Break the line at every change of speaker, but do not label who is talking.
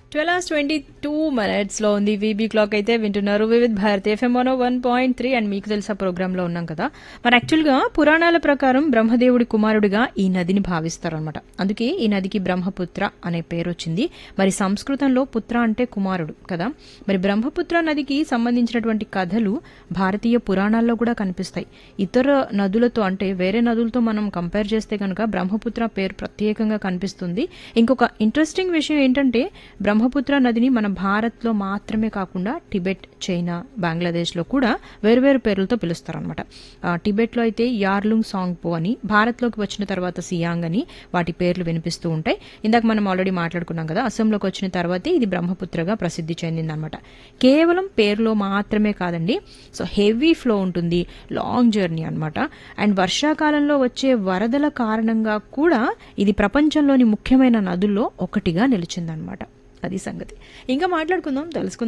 twelve hours twenty two మినిట్స్లో ఉంది VB clock అయితే వింటున్నారు Vividh Bharat FM one one point three and మీకు తెలుసా ప్రోగ్రాంలో ఉన్నాం కదా మరి యాక్చువల్గా పురాణాల ప్రకారం బ్రహ్మదేవుడి కుమారుడిగా ఈ నదిని భావిస్తారనమాట అందుకే ఈ నదికి బ్రహ్మపుత్ర అనే పేరు వచ్చింది మరి సంస్కృతంలో పుత్ర అంటే కుమారుడు కదా మరి బ్రహ్మపుత్ర నదికి సంబంధించినటువంటి కథలు భారతీయ పురాణాల్లో కూడా కనిపిస్తాయి ఇతర నదులతో అంటే వేరే నదులతో మనం కంపేర్ చేస్తే కనుక బ్రహ్మపుత్ర పేరు ప్రత్యేకంగా కనిపిస్తుంది ఇంకొక ఇంట్రెస్టింగ్ విషయం ఏంటంటే బ్రహ్మపుత్ర నదిని మన భారత్లో మాత్రమే కాకుండా టిబెట్ చైనా బంగ్లాదేశ్లో కూడా వేరువేరు పేర్లతో పిలుస్తారనమాట టిబెట్లో అయితే యార్లుంగ్ సాంగ్ పో అని భారత్లోకి వచ్చిన తర్వాత సియాంగ్ అని వాటి పేర్లు వినిపిస్తూ ఉంటాయి ఇందాక మనం ఆల్రెడీ మాట్లాడుకున్నాం కదా అస్సాంలోకి వచ్చిన తర్వాతే ఇది బ్రహ్మపుత్రగా ప్రసిద్ధి చెందిందనమాట కేవలం పేరులో మాత్రమే కాదండి సో హెవీ ఫ్లో ఉంటుంది లాంగ్ జర్నీ అనమాట అండ్ వర్షాకాలంలో వచ్చే వరదల కారణంగా కూడా ఇది ప్రపంచంలోని ముఖ్యమైన నదుల్లో ఒకటిగా నిలిచిందనమాట అది సంగతి ఇంకా మాట్లాడుకుందాం తెలుసుకుందాం